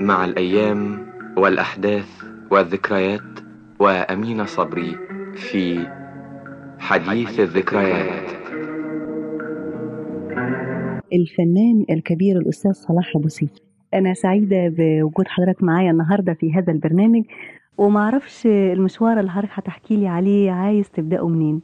مع الأيام والأحداث والذكريات وأمين صبري في حديث الذكريات الفنان الكبير الأستاذ صلاح أبو سيف أنا سعيدة بوجود حضرتك معايا النهاردة في هذا البرنامج ومعرفش المشوار اللي حضرتك هتحكي لي عليه عايز تبدأه منين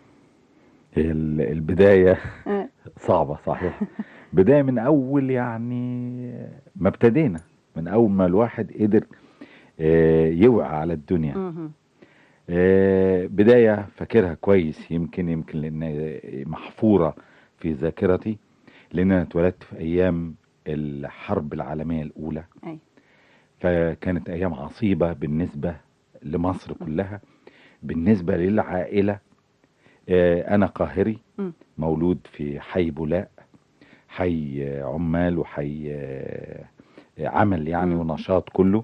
ال- البداية آه. صعبة صحيح بداية من أول يعني ما ابتدينا من أول ما الواحد قدر آه، يوعى على الدنيا مهم. آه، بداية فاكرها كويس يمكن يمكن لأن محفورة في ذاكرتي لأن أنا اتولدت في أيام الحرب العالمية الأولى أي. فكانت أيام عصيبة بالنسبة لمصر كلها بالنسبة للعائلة آه، أنا قاهري مم. مولود في حي بولاق حي آه، عمال وحي آه، آه، عمل يعني مم. ونشاط كله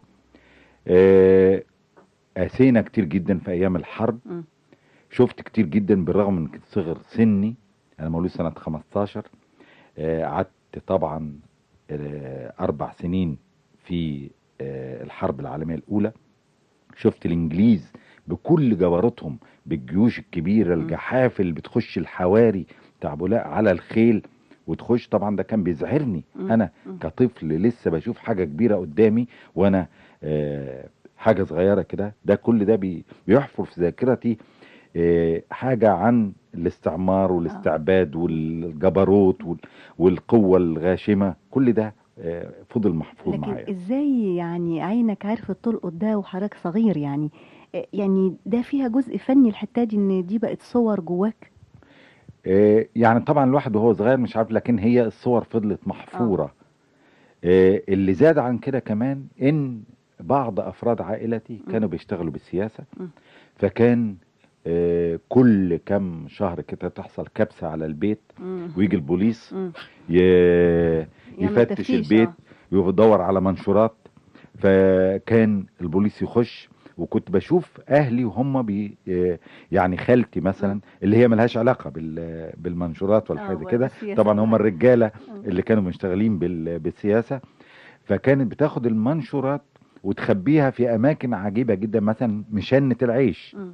آه، قاسينا كتير جدا في أيام الحرب مم. شفت كتير جدا بالرغم من صغر سني أنا مولود سنة 15 آه، قعدت طبعا آه، أربع سنين في آه، الحرب العالمية الأولى شفت الإنجليز بكل جبروتهم بالجيوش الكبيرة مم. الجحافل اللي بتخش الحواري بتاع بولاق على الخيل وتخش طبعا ده كان بيزعرني مم. أنا مم. كطفل لسه بشوف حاجة كبيرة قدامي وأنا آه، حاجة صغيرة كده ده كل ده بي- بيحفر في ذاكرتي آه، حاجة عن الاستعمار والاستعباد والجبروت وال- والقوة الغاشمة كل ده آه، فضل محفوظ لكن معايا ازاي يعني عينك عرفت تلقط ده وحضرتك صغير يعني آه، يعني ده فيها جزء فني الحتة دي ان دي بقت صور جواك آه، يعني طبعا الواحد وهو صغير مش عارف لكن هي الصور فضلت محفورة آه، اللي زاد عن كده كمان ان بعض افراد عائلتي م. كانوا بيشتغلوا بالسياسة م. فكان آه، كل كم شهر كده تحصل كبسة على البيت مم. ويجي البوليس مم. ي- يعمل يفتش تفتيش، البيت آه. ويدور على منشورات فكان البوليس يخش وكنت بشوف اهلي وهم بي آه، يعني خالتي مثلا اللي هي ملهاش علاقه بال- بالمنشورات ولا آه، حاجه ولا كده بالسياسة طبعا هم ولا- الرجاله مم. اللي كانوا مشتغلين بال- بالسياسه فكانت بتاخد المنشورات وتخبيها في اماكن عجيبه جدا مثلا مشنه العيش مم.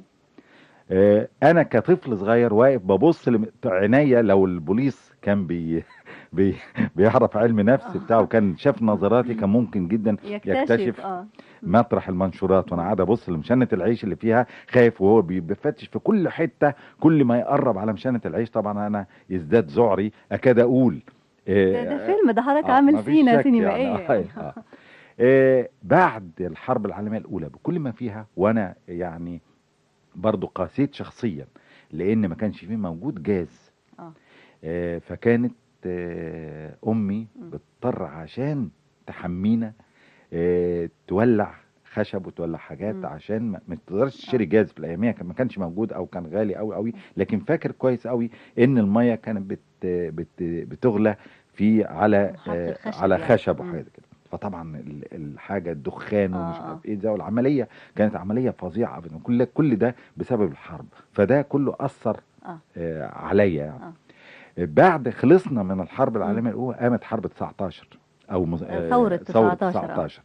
آه، انا كطفل صغير واقف ببص لم- عينيا لو البوليس كان بي بي بيعرف علم نفس بتاعه كان شاف نظراتي كان ممكن جدا يكتشف, يكتشف اه مطرح المنشورات وانا قاعد ابص لمشنه العيش اللي فيها خايف وهو بي- بيفتش في كل حته كل ما يقرب على مشنه العيش طبعا انا يزداد ذعري اكاد اقول ده, ده فيلم ده حضرتك آه، عامل مفيش سينا شك سينمائية يعني. يعني. آه، آه. آه، بعد الحرب العالمية الأولى بكل ما فيها وأنا يعني برضو قاسيت شخصيا لأن ما كانش فيه موجود جاز آه. آه، فكانت آه، أمي مم. بتضطر عشان تحمينا آه، تولع خشب وتولع حاجات مم. عشان ما ما تقدرش تشتري جاز في الاياميه كان ما كانش موجود او كان غالي قوي قوي لكن فاكر كويس قوي ان الميه كانت بت بت بتغلى في على محط آه، الخشب على يعني. خشب مم. وحاجه كده فطبعا ال- الحاجه الدخان ومش آه، عارف ايه ده والعمليه كانت عمليه فظيعه ابدا كل كل ده بسبب الحرب فده كله اثر آه. آه، عليا يعني آه. بعد خلصنا من الحرب العالميه الاولى قامت حرب 19 او مز... آه، ثورة 19 آه. 19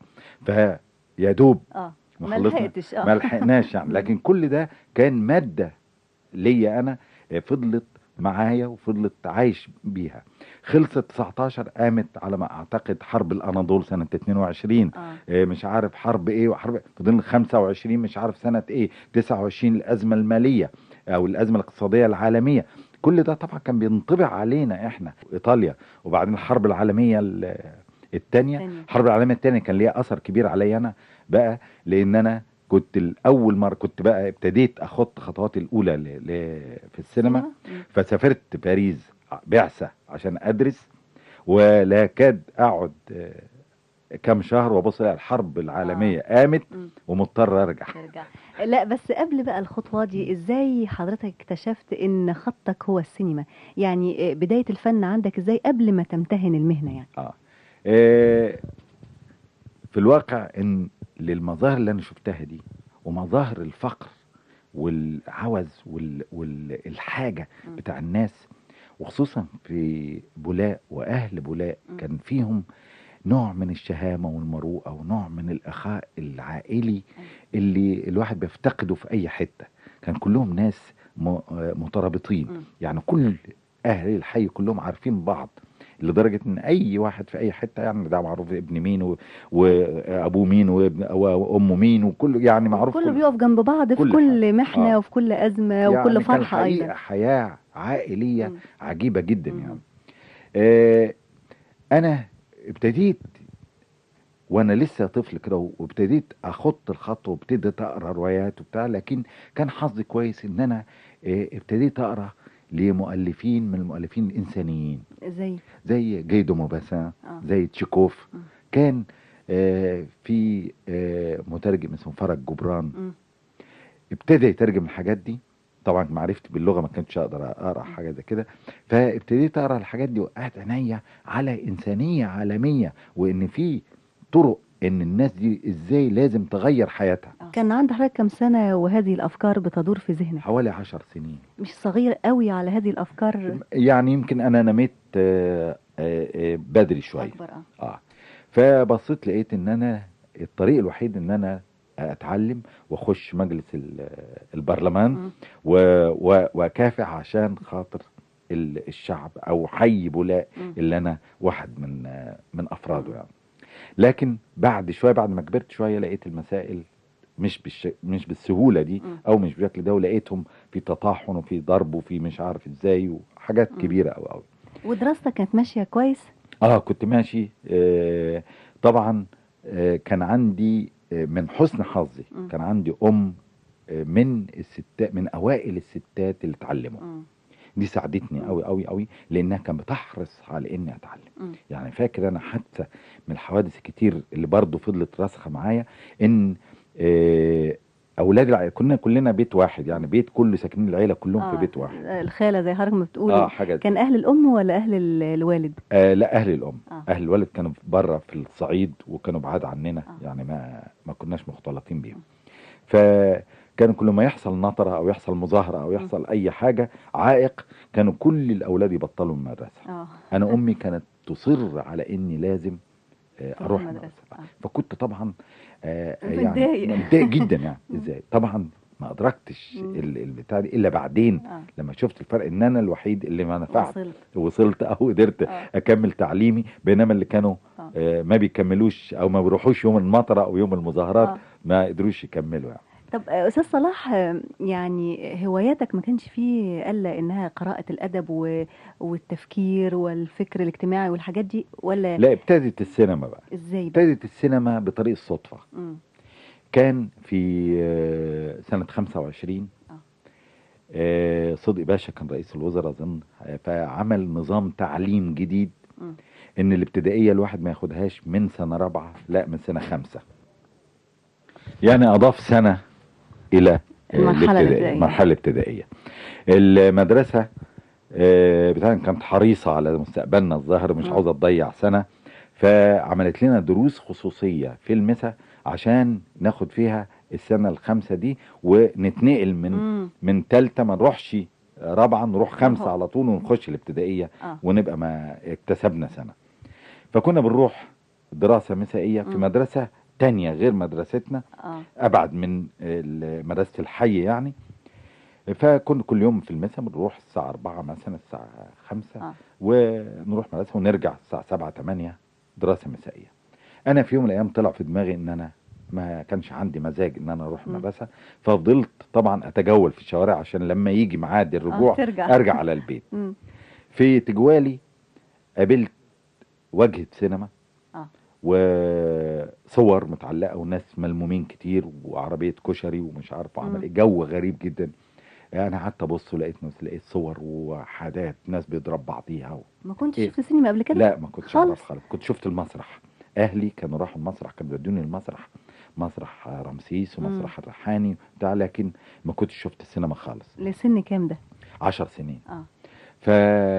فيا دوب اه ما ما خلصنا- لحقتش اه ما لحقناش يعني لكن كل ده كان ماده ليا انا آه، فضلت معايا وفضلت عايش بيها خلصت 19 قامت على ما اعتقد حرب الاناضول سنه 22 اه آه، مش عارف حرب ايه وحرب فضلنا 25 مش عارف سنة ايه 29 الازمة المالية او الازمة الاقتصادية العالمية كل ده طبعا كان بينطبع علينا احنا ايطاليا وبعدين الحرب العالمية ال- التانية التانية. الحرب العالمية التانية كان ليها اثر كبير عليا انا بقى لان انا كنت الاول مرة كنت بقى ابتديت اخط خطواتي الاولى ل... ل... في السينما مم. فسافرت باريس بعثة عشان ادرس ولا كاد اقعد آه، كام شهر وابص الاقي الحرب العالميه قامت مم. ومضطر ارجع ترجع لا بس قبل بقى الخطوة دي ازاي حضرتك اكتشفت ان خطك هو السينما يعني آه، بداية الفن عندك ازاي قبل ما تمتهن المهنة يعني اه آه، في الواقع ان للمظاهر اللي انا شفتها دي ومظاهر الفقر والعوز وال- والحاجه مم. بتاع الناس وخصوصا في بولاق واهل بولاق مم. كان فيهم نوع من الشهامة والمروءة ونوع من الأخاء العائلي اللي الواحد بيفتقده في أي حتة كان كلهم ناس م- آه مترابطين مم. يعني كل أهل الحي كلهم عارفين بعض لدرجة إن أي واحد في أي حتة يعني ده معروف ابن مين و- وأبوه مين وابن وأمه مين وكله يعني معروف كله كل- بيقف جنب بعض في كل كل حاجة. محنة آه. وفي كل أزمة يعني وكل كان فرحة حقيقة أيضا حياة عائلية مم. عجيبة جدا مم. يعني آه أنا ابتديت وانا لسه طفل كده وابتديت اخط الخطوه وابتديت اقرا روايات وبتاع لكن كان حظي كويس ان انا آه، ابتديت اقرا لمؤلفين من المؤلفين الانسانيين زي زي جيدو موباسان آه. زي تشيكوف مم. كان آه، في آه، مترجم اسمه فرج جبران مم. ابتدى يترجم الحاجات دي طبعا معرفتي باللغه ما كنتش اقدر اقرا حاجه زي كده فابتديت اقرا الحاجات دي وقعت عينيا على انسانيه عالميه وان في طرق ان الناس دي ازاي لازم تغير حياتها كان عند حضرتك كم سنة وهذه الأفكار بتدور في ذهنك حوالي عشر سنين مش صغير قوي على هذه الأفكار يعني يمكن انا نميت آه، آه، آه، بدري شويه أكبر آه. اه فبصيت لقيت ان انا الطريق الوحيد ان انا اتعلم واخش مجلس ال- البرلمان مم. و- و- واكافح عشان خاطر ال- الشعب او حي بولاء مم. اللي انا واحد من آه، من افراده يعني لكن بعد شويه بعد ما كبرت شويه لقيت المسائل مش بالش... مش بالسهوله دي مم. او مش بالشكل ده ولقيتهم في تطاحن وفي ضرب وفي مش عارف ازاي وحاجات مم. كبيره قوي قوي ودراستك كانت ماشية كويس اه كنت ماشي آه طبعا آه كان عندي آه من حسن حظي مم. كان عندي ام آه من الستات من اوائل الستات اللي اتعلموا مم. دي ساعدتني مم. قوي قوي قوي لانها كانت بتحرص على اني اتعلم مم. يعني فاكر انا حتى من الحوادث الكتير اللي برضه فضلت راسخه معايا ان آه اولاد العائله كنا كلنا بيت واحد يعني بيت كله ساكنين العيله كلهم آه، في بيت واحد الخالة زي حضرتك ما بتقول اه حاجه كان أهل الأم ولا أهل ال- الوالد آه لا اهل الام آه. اهل الولد كانوا بره في الصعيد وكانوا بعاد عننا آه. يعني ما ما كناش مختلطين بيهم فكان كل ما يحصل نطره او يحصل مظاهره او يحصل اي حاجه عائق كانوا كل الاولاد يبطلوا المدرسه اه انا امي كانت تصر على اني لازم آه، تروح اروح المدرسة. المدرسه آه. فكنت طبعا آه، متضايق. يعني متضايق جدا يعني مم. ازاي طبعا ما ادركتش مم. ال- البتاع دي الا بعدين اه لما شفت الفرق ان انا الوحيد اللي ما نفعت وصلت وصلت او قدرت آه. اكمل تعليمي بينما اللي كانوا آه. آه، ما بيكملوش او ما بيروحوش يوم المطره او يوم المظاهرات آه. ما قدروش يكملوا يعني طب آه، استاذ صلاح آه، يعني هواياتك ما كانش فيه الا انها قراءة الادب و... والتفكير والفكر الاجتماعي والحاجات دي ولا لا ابتدت السينما بقى ازاي بقى ابتدت السينما بطريق الصدفه مم. كان في آه، سنه 25 آه. آه، صدقي باشا كان رئيس الوزراء اظن آه، فعمل نظام تعليم جديد مم. ان الابتدائيه الواحد ما ياخدهاش من سنه رابعه لا من سنه خمسه يعني اضاف سنه الى آه، المرحلة الابتدائية- الابتدائية. المرحله الابتدائيه المدرسه آه، بتاعنا كانت حريصه على مستقبلنا الظاهر مش مم. عاوزه تضيع سنه فعملت لنا دروس خصوصيه في المسا عشان ناخد فيها السنه الخامسه دي ونتنقل من مم. من ثالثه ما نروحش رابعه نروح خمسه أهو. على طول ونخش الابتدائيه اه ونبقى ما اكتسبنا سنه فكنا بنروح دراسه مسائيه في مم. مدرسه تانية غير مدرستنا اه ابعد من ال- مدرسه الحي يعني فكنا كل يوم في المسا بنروح الساعه 4 مثلا الساعه 5 اه ونروح مدرسه ونرجع الساعه 7 8 دراسه مسائيه انا في يوم من الايام طلع في دماغي ان انا ما كانش عندي مزاج ان انا اروح مم. المدرسه ففضلت طبعا اتجول في الشوارع عشان لما يجي ميعاد الرجوع ترجع. ارجع على البيت مم. في تجوالي قابلت واجهة سينما اه وصور متعلقة وناس ملمومين كتير وعربية كشري ومش عارف مم. عمل ايه جو غريب جدا انا قعدت ابص ولقيت ناس لقيت صور وحاجات ناس بيضرب بعضيها و... ما كنتش إيه؟ شفت سينما قبل كده لا ما كنتش خالص؟ اعرف خالص كنت شفت المسرح اهلي كانوا راحوا المسرح كانوا بيودوني المسرح مسرح رمسيس ومسرح الريحاني بتاع لكن ما كنتش شفت السينما خالص لسن كام ده عشر سنين اه ف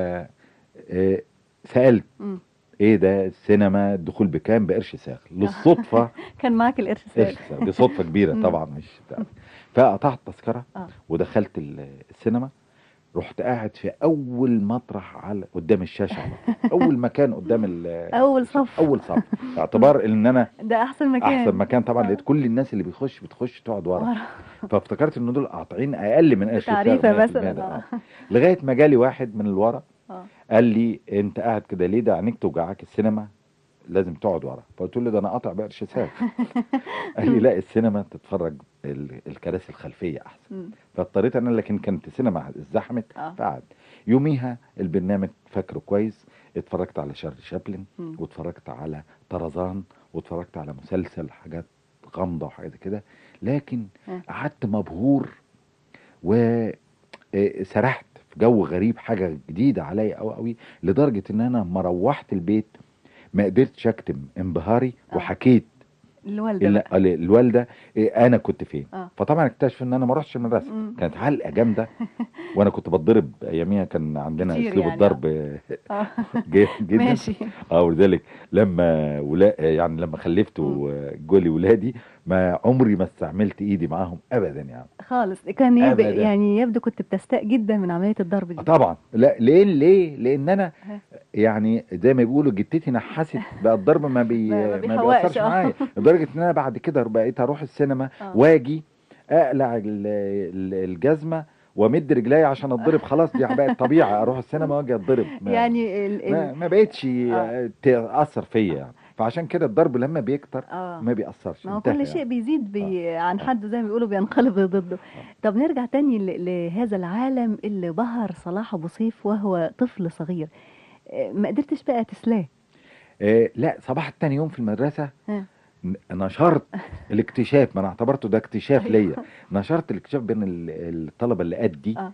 آه، سالت مم. ايه ده السينما الدخول بكام بقرش ساغ للصدفه كان معاك القرش قرش ساغ ساغ دي صدفه كبيره مم. طبعا مش بتاع. فقطعت تذكره اه ودخلت ال- السينما رحت قاعد في اول مطرح على قدام الشاشه على طول. اول مكان قدام ال اول صف اول صف باعتبار ان انا ده احسن مكان احسن مكان طبعا آه. لقيت كل الناس اللي بيخش بتخش تقعد ورا ورا. فافتكرت ان دول قاطعين اقل من قش تعريفه الفرق 100% مثلا ده. آه. آه. لغايه ما جالي واحد من الورا آه. قال لي انت قاعد كده ليه ده عينيك توجعك السينما لازم تقعد ورا فقلت له ده انا قاطع بقرش ساغ قال لي لا السينما تتفرج ال- الكراسي الخلفيه احسن مم. فاضطريت انا لكن كانت السينما ازدحمت آه. فقعد يوميها البرنامج فاكره كويس اتفرجت على شارلي شابلن مم. واتفرجت على طرزان واتفرجت على مسلسل حاجات غامضه وحاجات كده لكن آه. قعدت مبهور وسرحت في جو غريب حاجه جديده عليا قوي قوي لدرجه ان انا لما روحت البيت ما قدرتش اكتم انبهاري آه. وحكيت الوالده ال- بقى. ال- الوالده إيه انا كنت فين آه. فطبعا اكتشف ان انا ما رحتش المدرسه مم. كانت علقه جامده وانا كنت بتضرب اياميها كان عندنا كتير اسلوب يعني، الضرب آه. جيد جدا ماشي اه ولذلك لما ولا يعني لما خلفت مم. وجولي ولادي ما عمري ما استعملت ايدي معاهم ابدا يعني خالص كان يب... أبداً. يعني يبدو كنت بتستاء جدا من عمليه الضرب آه دي طبعا لا ليه ليه لان انا ها. يعني زي ما بيقولوا جدتي نحست بقى الضرب ما بي ما- ما ما بيحوقش، بيأثرش آه. معايا لدرجه ان انا بعد كده بقيت اروح السينما آه. واجي اقلع ال- ال- الجزمه وامد رجلي عشان اتضرب خلاص دي بقت طبيعه اروح السينما واجي اتضرب ما- يعني ال... ما, ال... ما بقتش آه. تاثر فيا يعني فعشان كده الضرب لما بيكتر اه ما بيأثرش ما هو انتهى كل يعني. شيء بيزيد بي... عن آه. حد زي ما بيقولوا بينقلب ضده طب نرجع تاني ل... لهذا العالم اللي بهر صلاح ابو سيف وهو طفل صغير آه، ما قدرتش بقى تسلاه آه لا صباح تاني يوم في المدرسه ها. ن- نشرت الاكتشاف ما انا اعتبرته ده اكتشاف أيوه. ليا نشرت الاكتشاف بين ال- الطلبه اللي قدي آه.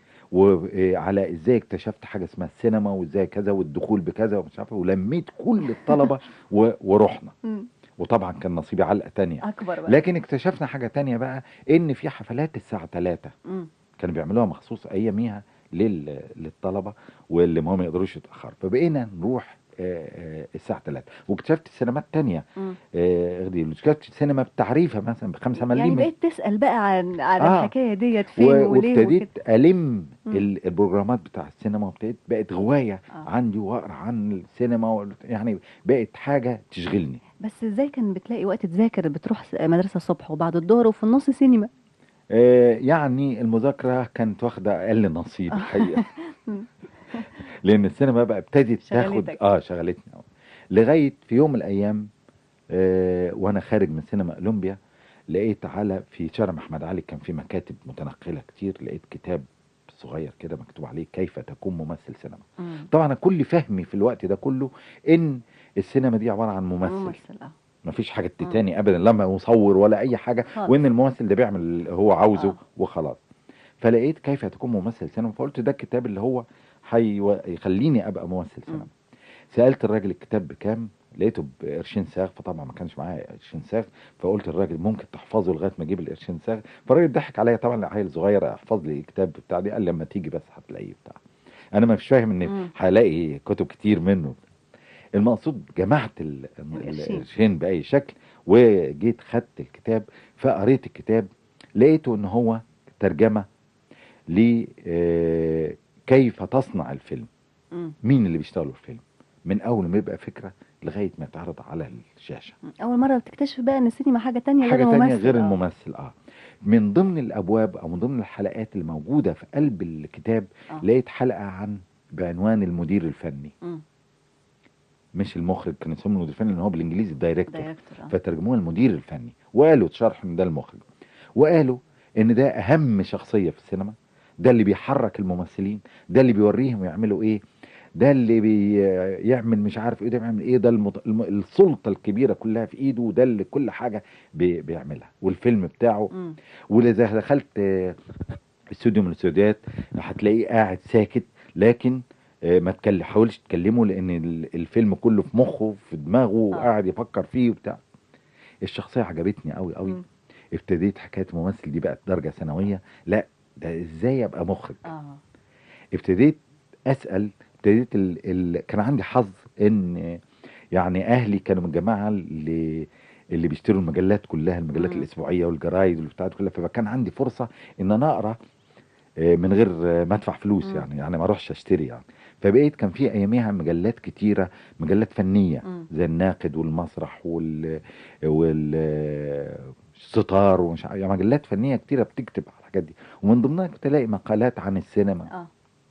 وعلى ازاي اكتشفت حاجه اسمها السينما وازاي كذا والدخول بكذا ومش عارف إيه، ولميت كل الطلبه و- ورحنا مم. وطبعا كان نصيبي علقه تانية اكبر بقى لكن اكتشفنا حاجه تانية بقى ان في حفلات الساعه 3 مم. كانوا بيعملوها مخصوص اياميها لل... للطلبه واللي ما هم يقدروش يتاخروا فبقينا نروح آه، آه، الساعه 3 واكتشفت السينمات تانية مم. آه، غدي اكتشفت سينما بتعريفه مثلا بخمسة يعني مليم بقيت تسال بقى عن عن آه. الحكايه ديت فين و- وليه وكده وابتديت الم مم. ال- البروجرامات بتاع السينما وابتديت بقت غوايه آه. عندي واقرا عن السينما وال- يعني بقت حاجه تشغلني بس ازاي كان بتلاقي وقت تذاكر بتروح س- مدرسه الصبح وبعد الظهر وفي النص سينما آه، يعني المذاكره كانت واخده اقل نصيب الحقيقه مم. لان السينما بقى ابتدت تاخد شغلتك. اه شغلتني أوي. لغايه في يوم من الايام آه وانا خارج من سينما اولمبيا لقيت على في شارع محمد علي كان في مكاتب متنقله كتير لقيت كتاب صغير كده مكتوب عليه كيف تكون ممثل سينما مم. طبعا أنا كل فهمي في الوقت ده كله ان السينما دي عباره عن ممثل ممثل اه مفيش حاجه مم. تاني ابدا لا مصور ولا اي حاجه خالص. وان الممثل ده بيعمل اللي هو عاوزه آه. وخلاص فلقيت كيف تكون ممثل سينما فقلت ده الكتاب اللي هو هيخليني ابقى ممثل سينما مم. سالت الراجل الكتاب بكام لقيته بقرشين ساغ فطبعا ما كانش معايا قرشين ساغ فقلت للراجل ممكن تحفظه لغايه ما اجيب القرشين ساغ فالراجل ضحك عليا طبعا عيل صغير احفظ لي الكتاب بتاع دي قال لي لما تيجي بس هتلاقيه بتاع انا مش فاهم ان مم. هلاقي كتب كتير منه المقصود جمعت ال- القرشين. القرشين باي شكل وجيت خدت الكتاب فقريت الكتاب لقيته ان هو ترجمه ل آه، كيف تصنع الفيلم مم. مين اللي بيشتغلوا في الفيلم من اول ما يبقى فكره لغايه ما يتعرض على الشاشه اول مره بتكتشف بقى ان السينما حاجه تانية حاجه غير تانية الممثل غير آه. الممثل اه من ضمن الابواب او من ضمن الحلقات اللي موجوده في قلب الكتاب آه. لقيت حلقه عن بعنوان المدير الفني مم. مش المخرج كان اسمه المدير الفني لان هو بالانجليزي الدايركتور دايركتور آه. فترجموها المدير الفني وقالوا شرح ان ده المخرج وقالوا ان ده اهم شخصيه في السينما ده اللي بيحرك الممثلين ده اللي بيوريهم يعملوا ايه ده اللي بيعمل مش عارف ايه ده بيعمل ايه ده المط... الم- السلطه الكبيره كلها في ايده وده اللي كل حاجه بي... بيعملها والفيلم بتاعه مم. ولذا دخلت آه، استوديو من الاستوديوهات هتلاقيه قاعد ساكت لكن آه، ما تكلم حاولش تكلمه لان ال- الفيلم كله في مخه في دماغه وقاعد يفكر فيه وبتاع الشخصيه عجبتني قوي قوي مم. ابتديت حكايه ممثل دي بقت درجه ثانويه لا ده ازاي ابقى مخرج اه ابتديت اسال ابتديت ال... ال... كان عندي حظ ان يعني اهلي كانوا من الجماعه اللي اللي بيشتروا المجلات كلها المجلات مم. الاسبوعيه والجرايد والبتاعات كلها فكان عندي فرصه ان انا اقرا آه، من غير آه، ما ادفع فلوس مم. يعني يعني ما اروحش اشتري يعني فبقيت كان في اياميها مجلات كتيره مجلات فنيه مم. زي الناقد والمسرح وال والستار ومش عارف- يعني مجلات فنيه كتيره بتكتب على الحاجات دي ومن ضمنها كنت الاقي مقالات عن السينما اه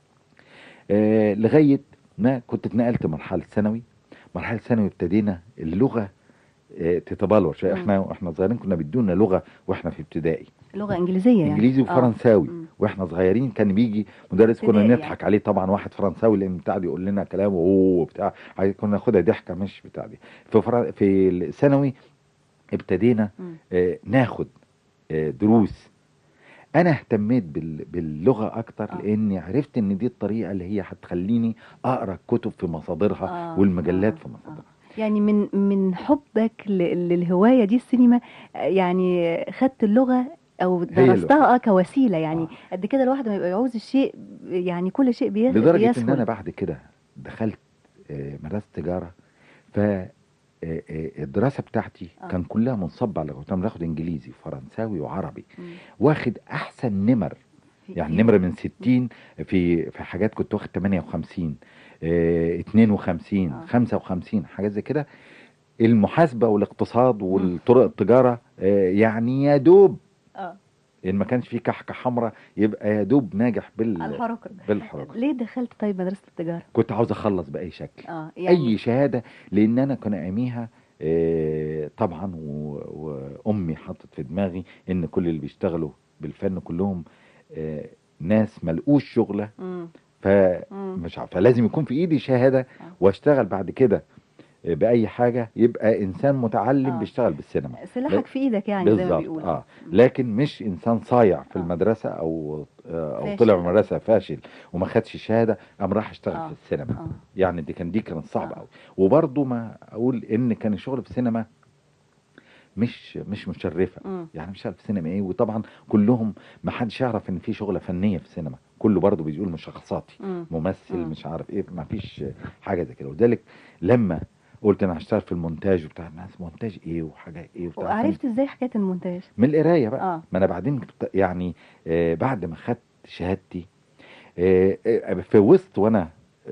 آه لغايه ما كنت اتنقلت مرحله ثانوي مرحله ثانوي ابتدينا اللغه آه تتبلور شويه مم. احنا واحنا صغيرين كنا بيدونا لغه واحنا في ابتدائي لغه انجليزيه يعني انجليزي آه. وفرنساوي مم. واحنا صغيرين كان بيجي مدرس كنا ابتدائي نضحك عليه طبعا واحد فرنساوي لان بتاع دي يقول لنا كلام اوه بتاع عايز- كنا ناخدها ضحكه مش بتاع دي في فرن... في الثانوي ابتدينا مم. آه ناخد آه دروس انا اهتميت بال... باللغه اكتر آه. لاني عرفت ان دي الطريقه اللي هي هتخليني اقرا الكتب في مصادرها آه، والمجلات آه، في مصادرها يعني من من حبك ل- للهوايه دي السينما آه، يعني خدت اللغه او اللغة. درستها اه كوسيله يعني آه. قد كده الواحد ما يبقى يعوز الشيء يعني كل شيء بي- لدرجه بيسهل ان انا بعد كده دخلت آه، مدرسه تجاره ف آه، آه، الدراسه بتاعتي آه. كان كلها منصبه على كنا بناخد انجليزي وفرنساوي وعربي مم. واخد احسن نمر في- يعني في- نمره من 60 في في حاجات كنت واخد 58 آه، 52 آه. 55 حاجات زي كده المحاسبه والاقتصاد والطرق التجاره آه، يعني يا دوب اه ان ما كانش في كحكه حمراء يبقى يا دوب ناجح بال الحركه بالحركه ليه دخلت طيب مدرسه التجاره كنت عاوز اخلص باي شكل اه يعني اي شهاده لان انا كان اياميها آه، طبعا و- وامي حطت في دماغي ان كل اللي بيشتغلوا بالفن كلهم آه، ناس ملقوش شغله مم. مم. فمش عارف فلازم يكون في ايدي شهاده واشتغل بعد كده آه، باي حاجه يبقى انسان متعلم آه. بيشتغل بالسينما سلاحك في ايدك يعني زي ما بالظبط بيقولوا اه لكن مش انسان صايع في آه. المدرسه او آه، او فاشل. طلع من المدرسه فاشل وما خدش شهاده قام راح اشتغل آه. في السينما اه يعني دي كان دي كانت صعبه آه. قوي وبرضه ما اقول ان كان الشغل في السينما مش مش مشرفه مم. يعني مش عارف السينما ايه وطبعا كلهم ما حدش يعرف ان في شغله فنيه في السينما كله برضه بيقول مشخصاتي مم. ممثل مم. مش عارف ايه ما فيش حاجه زي كده ولذلك لما قلت انا هشتغل في المونتاج وبتاع الناس مونتاج ايه وحاجه ايه وبتاع وعرفت ازاي حكايه المونتاج من القرايه بقى اه ما انا بعدين كنت- يعني آه بعد ما خدت شهادتي آه آه، في وسط وانا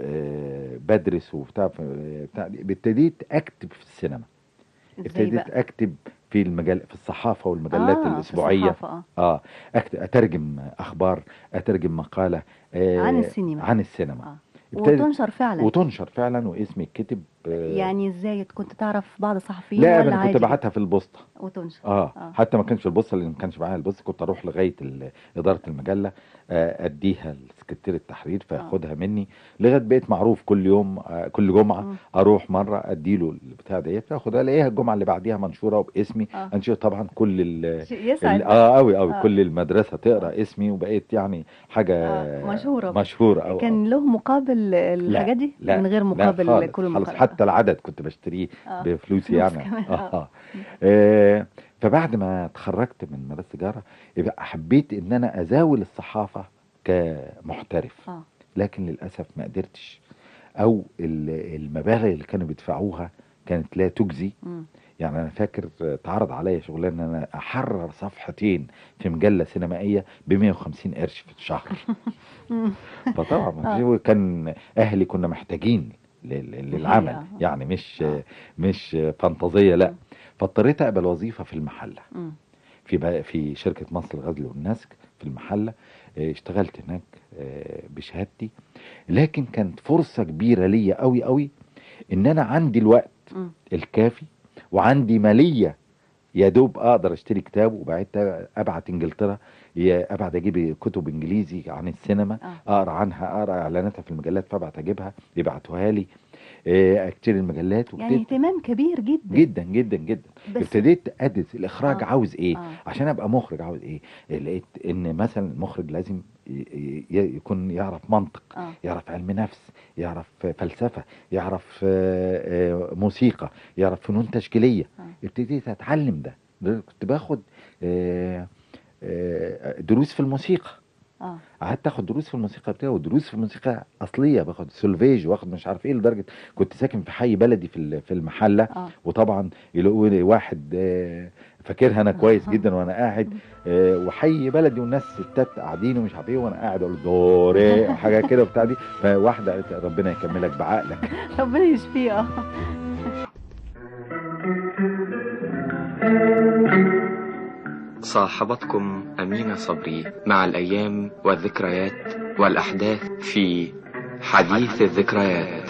آه بدرس وبتاع في- بتاع دي، ابتديت اكتب في السينما ازاي ابتديت بقى اكتب في المجال في الصحافه والمجلات آه، في الاسبوعيه الصحافة، اه اه أكت... اترجم اخبار اترجم مقاله آه عن السينما. عن السينما اه ابتدت- وتنشر فعلا وتنشر فعلا واسمي اتكتب آه يعني ازاي كنت تعرف بعض الصحفيين لا ولا انا كنت عادي بعتها في البوسطه وتنشر اه, آه. حتى ما كانش في البوسطه لان ما كانش معايا البوسطه كنت اروح لغايه ال- اداره المجله آه اديها لسكرتير التحرير فياخدها مني لغايه بقيت معروف كل يوم آه كل جمعه مم. اروح مره اديله البتاع ديت فاخدها الاقيها الجمعه اللي بعديها منشوره وباسمي آه. انشر طبعا كل ال شيء يسعد ال- اه قوي قوي آه. كل المدرسه تقرا اسمي وبقيت يعني حاجه آه، مشهورة. مشهوره أو كان له مقابل الحاجات دي لا من غير لا مقابل خالص كل خالص المقابل حتى العدد كنت بشتريه آه. بفلوسي فلوس يعني كمان، آه. آه. آه. آه. فبعد ما اتخرجت من مدرسه تجاره يبقى حبيت ان انا ازاول الصحافه كمحترف اه لكن للاسف ما قدرتش او ال- المبالغ اللي كانوا بيدفعوها كانت لا تجزي مم. يعني انا فاكر اتعرض عليا شغلانه ان انا احرر صفحتين في مجله سينمائيه ب 150 قرش في الشهر مم. فطبعا ما فيش- كان اهلي كنا محتاجين لل- للعمل الحقيقة. يعني مش آه. مش فانتازيه لا مم. فاضطريت اقبل وظيفه في المحله مم. في بقى في شركه مصر الغزل والنسك في المحله آه، اشتغلت هناك آه، بشهادتي لكن كانت فرصه كبيره ليا قوي قوي ان انا عندي الوقت مم. الكافي وعندي ماليه يا دوب اقدر اشتري كتاب وبعدت ابعت انجلترا يا ابعت اجيب كتب انجليزي عن السينما آه. اقرا عنها اقرا اعلاناتها في المجلات فابعت اجيبها يبعتوها لي آه، اشتري المجلات يعني وابتديت اهتمام كبير جدا جدا جدا جدا بس ابتديت ادرس الاخراج آه. عاوز ايه آه. عشان ابقى مخرج عاوز ايه لقيت ان مثلا المخرج لازم ي- ي- يكون يعرف منطق اه يعرف علم نفس يعرف فلسفة يعرف آه، آه، موسيقى يعرف فنون تشكيلية آه. ابتديت اتعلم ده ده كنت باخد آه، آه، دروس في الموسيقى اه قعدت اخد دروس في الموسيقى بتاعي ودروس في الموسيقى اصليه باخد سولفيج واخد مش عارف ايه لدرجه كنت ساكن في حي بلدي في ال- في المحله اه وطبعا يلاقوا لي واحد آه، فاكرها انا كويس جدا وانا قاعد آه، وحي بلدي والناس ستات قاعدين ومش عارف ايه وانا قاعد اقول دوري حاجه كده بتاع دي فواحده قالت ربنا يكملك بعقلك ربنا يشفيه اه صاحبتكم أمينة صبري مع الأيام والذكريات والأحداث في حديث الذكريات